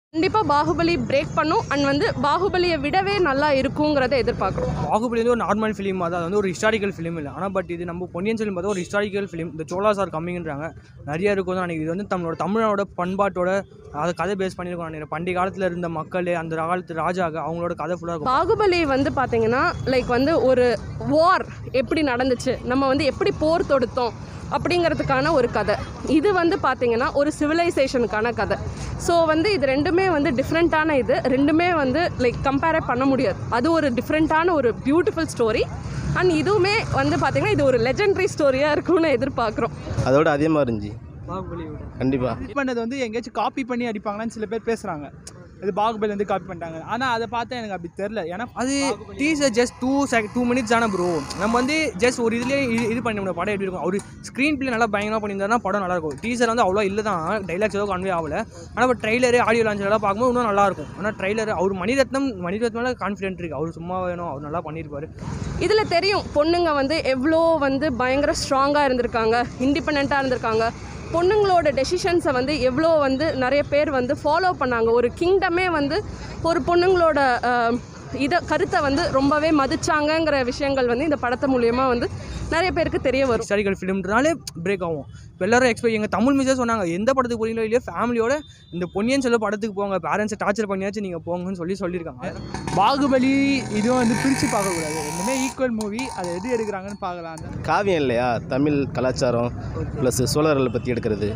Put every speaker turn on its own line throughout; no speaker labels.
கண்டிப்பாக பாகுபலி பிரேக் பண்ணும் அண்ட் வந்து பாகுபலியை விடவே நல்லா இருக்குங்கிறத எதிர்பார்க்குறோம்
பாகுபலி வந்து ஒரு நார்மல் ஃபிலிம் தான் அது வந்து ஒரு ஹிஸ்டாரிக்கல் ஃபிலிம் இல்லை ஆனால் பட் இது நம்ம பொன்னியின் செல்வன் பார்த்தா ஒரு ஹிஸ்டாரிக்கல் ஃபிலிம் இந்த சோலாஸ் ஆர் கம்மிங்ன்றாங்க நிறைய இருக்கும் தான் நினைக்கிறேன் இது வந்து நம்மளோட தமிழோட பண்பாட்டோட அதை கதை பேஸ் பண்ணியிருக்கோம் நினைக்கிறேன் பண்டைய காலத்தில் இருந்த மக்கள் அந்த காலத்து ராஜாங்க அவங்களோட கதை ஃபுல்லாக இருக்கும்
பாகுபலி வந்து பார்த்தீங்கன்னா லைக் வந்து ஒரு வார் எப்படி நடந்துச்சு நம்ம வந்து எப்படி போர் தொடுத்தோம் அப்படிங்கிறதுக்கான ஒரு கதை இது வந்து பார்த்தீங்கன்னா ஒரு சிவிலைசேஷனுக்கான கதை ஸோ வந்து இது ரெண்டுமே வந்து டிஃப்ரெண்ட்டான இது ரெண்டுமே வந்து லைக் கம்பேரே பண்ண முடியாது அது ஒரு டிஃப்ரெண்ட்டான ஒரு பியூட்டிஃபுல் ஸ்டோரி அண்ட் இதுவுமே வந்து பார்த்தீங்கன்னா இது ஒரு லெஜெண்டரி ஸ்டோரியாக இருக்கும்னு எதிர்பார்க்குறோம்
அதோட அதிகமாக இருந்துச்சு
பாகுபலியோட
கண்டிப்பாக
இது பண்ணது வந்து எங்கேயாச்சும் காப்பி பண்ணி அடிப்பாங்களான்னு சில பேர் பேசுகிறாங்க இது பாகுபலி வந்து காப்பி பண்ணிட்டாங்க ஆனால் அதை பார்த்தா எனக்கு அப்படி தெரில ஏன்னா
அது teaser just two sec two minutes தானே ப்ரோ நம்ம வந்து ஜஸ்ட் ஒரு இதுலேயே இது இது பண்ணி முடியும் படம் எப்படி இருக்கும் அவர் ஸ்க்ரீன் பிளே நல்லா பயங்கரமாக பண்ணியிருந்தாருன்னா படம் நல்லா இருக்கும் டீசர் வந்து அவ்வளோ இல்லை தான் டைலாக்ஸ் எதுவும் கன்வே ஆகல ஆனால் இப்போ ட்ரைலரு ஆடியோ லான்ச்லாம் பார்க்கும்போது இன்னும் நல்லா இருக்கும் ஆனால் ட்ரைலர் அவர் மணிரத்னம் மணிரத்னால கான்ஃபிடென்ட் இருக்குது அவர் சும்மா வேணும் அவர் நல்லா பண்ணியிருப்பாரு
இதில் தெரியும் பொண்ணுங்க வந்து எவ்வளோ வந்து பயங்கர ஸ்ட்ராங்காக இருந்திருக்காங்க இண்டிபெண்ட்டாக இருந்திருக்காங்க பொண்ணுங்களோட டெசிஷன்ஸை வந்து எவ்வளோ வந்து நிறைய பேர் வந்து ஃபாலோ பண்ணாங்க ஒரு கிங்டமே வந்து ஒரு பொண்ணுங்களோட அஹ், இதை கருத்தை வந்து ரொம்பவே மதிச்சாங்கங்கிற விஷயங்கள் வந்து இந்த படத்து மூலியமா வந்து நிறைய பேருக்கு தெரிய வரும்
ஹிஸ்டாரிக்கல் ஃபிலிம்ன்றனாலே பிரேக் ஆகும் இப்போ எல்லாரும் எக்ஸ்பெக்ட் எங்கள் தமிழ் மிஸ்ஸே சொன்னாங்க எந்த படத்துக்கு போறீங்களோ இல்லையோ ஃபேமிலியோட இந்த பொன்னியின் செல்வ படத்துக்கு போங்க பேரண்ட்ஸை டார்ச்சர் பண்ணியாச்சும் நீங்கள் போங்கன்னு சொல்லி சொல்லியிருக்காங்க
பாகுபலி இதுவும் வந்து பிரித்து பார்க்கக்கூடாது ரெண்டுமே ஈக்குவல் மூவி அதை எது எடுக்கிறாங்கன்னு பார்க்கலாம் அந்த
காவியம் இல்லையா தமிழ் கலாச்சாரம் ப்ளஸ் சோழர்களை பற்றி எடுக்கிறது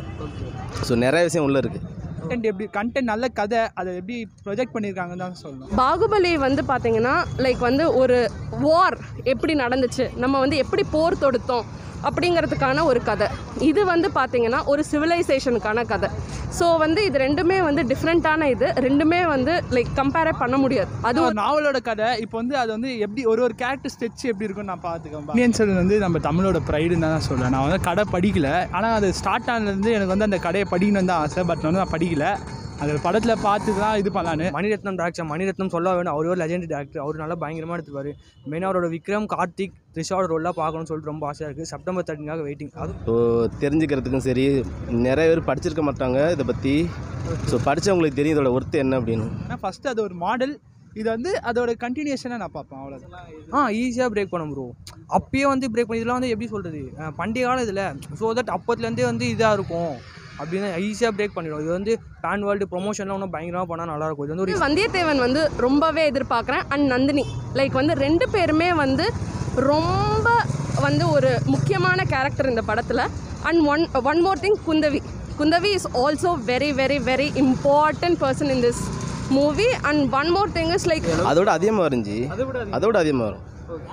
ஸோ நிறைய விஷயம் உள்ளே இருக்குது
கண்டென்ட் எப்படி கண்டென்ட் நல்ல கதை அதை எப்படி ப்ரொஜெக்ட் பண்ணியிருக்காங்கன்னு தான் சொல்லணும்
பாகுபலி வந்து பார்த்தீங்கன்னா லைக் வந்து ஒரு வார் எப்படி நடந்துச்சு நம்ம வந்து எப்படி போர் தொடுத்தோம் அப்படிங்கிறதுக்கான ஒரு கதை இது வந்து பார்த்தீங்கன்னா ஒரு சிவிலைசேஷனுக்கான கதை ஸோ வந்து இது ரெண்டுமே வந்து டிஃப்ரெண்ட்டான இது ரெண்டுமே வந்து லைக் கம்பேரே பண்ண முடியாது அது
ஒரு நாவலோட கதை இப்போ வந்து அது வந்து எப்படி ஒரு ஒரு கேரக்டர் ஸ்டெச் எப்படி இருக்குன்னு நான் பார்த்துக்கேன் இந்தியன் செல்வன் வந்து நம்ம தமிழோட ப்ரைடுன்னு தான் சொல்கிறேன் நான் வந்து கடை படிக்கல ஆனால் அது ஸ்டார்ட் ஆனதுலேருந்து எனக்கு வந்து அந்த கடையை படிக்கணும்னு தான் ஆசை பட் வந்து நான் படிக்கல அது படத்தில் பார்த்து தான் இது பண்ணலான்னு
மணிரத்னம் டேரக்டர் மணிரத்னம் சொல்ல வேணும் அவர் ஒரு லெஜெண்ட் டேரக்டர் அவர் நல்லா பயங்கரமாக எடுத்துப்பாரு மெயினாக அவரோட விக்ரம் கார்த்திக் த்ரிஷாவோட ரோல்லாம் பார்க்கணும்னு சொல்லிட்டு ரொம்ப ஆசையாக இருக்குது செப்டம்பர் தேர்ட்டினாக வெயிட்டிங் அது
ஸோ தெரிஞ்சுக்கிறதுக்கும் சரி நிறைய பேர் படிச்சிருக்க மாட்டாங்க இதை பற்றி ஸோ படித்தவங்களுக்கு தெரியும் இதோட ஒர்த்து என்ன அப்படின்னு
ஆனால் ஃபஸ்ட்டு அது ஒரு மாடல் இது வந்து அதோட கண்டினியூஷனாக நான் பார்ப்பேன் அவ்வளோதான்
ஆ ஈஸியாக பிரேக் பண்ண ப்ரோ அப்பயே வந்து பிரேக் பண்ணி இதெல்லாம் வந்து எப்படி சொல்கிறது பண்டிகை காலம் இதில் ஸோ தட் அப்போத்துலேருந்தே வந்து இதாக இருக்கும் அப்படின்னு ஈஸியாக பிரேக் பண்ணிடும் இது வந்து பேன் வேர்ல்டு ப்ரொமோஷன்லாம் இன்னும் பயங்கரமாக பண்ணால் நல்லாயிருக்கும் இது வந்து ஒரு
வந்தியத்தேவன் வந்து ரொம்பவே எதிர்பார்க்குறேன் அண்ட் நந்தினி லைக் வந்து ரெண்டு பேருமே வந்து ரொம்ப வந்து ஒரு முக்கியமான கேரக்டர் இந்த படத்தில் and one one more thing Kundavai Kundavai is also very very very important person in this movie and one more thing is like
அதோட அதிகமாக இருந்துச்சு அதோட அதிகமாக வரும்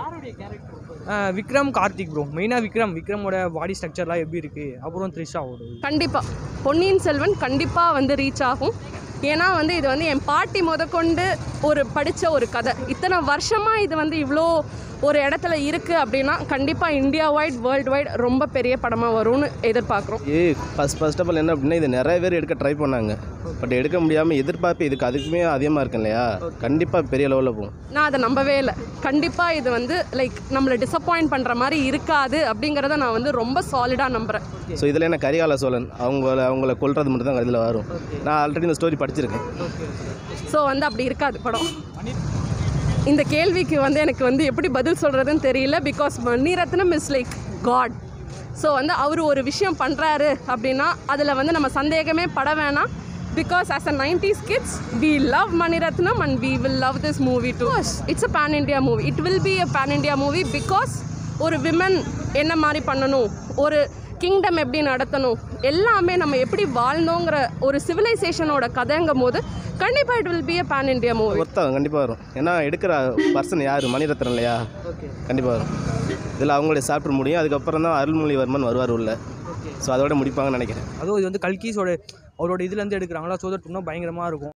அஹ், விக்ரம் கார்த்திக் ப்ரோ மெயினாக விக்ரம் விக்ரமோட பாடி ஸ்ட்ரக்சர்லாம் எப்படி இருக்குது அப்புறம் த்ரிஷாவோட
கண்டிப்பாக பொன்னியின் செல்வன் கண்டிப்பாக வந்து ரீச் ஆகும் ஏன்னா வந்து இது வந்து என் பாட்டி முதற்கொண்டு ஒரு படித்த ஒரு கதை இத்தனை வருஷமாக இது வந்து இவ்வளோ ஒரு இடத்துல இருக்குது அப்படின்னா கண்டிப்பாக இந்தியா வைட் வேர்ல்டு வைட் ரொம்ப பெரிய படமாக வரும்னு எதிர்பார்க்குறோம்
a first first of all என்ன அப்படின்னா இது நிறைய பேர் எடுக்க ட்ரை பண்ணாங்க பட் எடுக்க முடியாமல் எதிர்பார்ப்பு இதுக்கு அதுக்குமே அதிகமாக இருக்கும் இல்லையா கண்டிப்பாக பெரிய லெவலில் போகும்
நான் அதை நம்பவே இல்லை கண்டிப்பாக இது வந்து லைக் நம்மளை டிசப்பாயிண்ட் பண்ணுற மாதிரி இருக்காது அப்படிங்கிறத நான் வந்து ரொம்ப சாலிடாக நம்புகிறேன்
ஸோ இதில் என்ன கரிகால சோழன் அவங்கள அவங்கள கொல்றது மட்டும் தான் இதில் வரும் நான் ஆல்ரெடி இந்த ஸ்டோரி படிச்சிருக்கேன்
ஸோ வந்து அப்படி இருக்காது படம் இந்த கேள்விக்கு வந்து எனக்கு வந்து எப்படி பதில் சொல்கிறதுன்னு தெரியல because Mani Ratnam is like God so வந்து அவர் ஒரு விஷயம் பண்ணுறாரு அப்படின்னா அதில் வந்து நம்ம சந்தேகமே பட வேணாம் because as a nineties kids we love Mani Ratnam and we will love this movie to it's a pan India movie it will be a pan India movie because ஒரு விமன் என்ன மாதிரி பண்ணணும் ஒரு கிங்டம் எப்படி நடத்தணும் எல்லாமே நம்ம எப்படி வாழ்ந்தோங்கிற ஒரு சிவிலைசேஷனோட கதைங்கும் போது கண்டிப்பாக it will be a pan India movie
ஒருத்தவங்க கண்டிப்பாக வரும் ஏன்னா எடுக்கிற பர்சன் யார் மணிரத்னம் இல்லையா கண்டிப்பாக வரும் இதில் அவங்களுடைய சாப்பிட முடியும் அதுக்கப்புறம் தான் அருள்மொழிவர்மன் வருவார் உள்ள ஸோ அதோட முடிப்பாங்கன்னு நினைக்கிறேன்
அதுவும் இது வந்து கல்கீஸோட அவரோட இதுலேருந்து எடுக்கிறாங்களா ஸோ தட் இன்னும் பயங்கரமாக இருக்கும்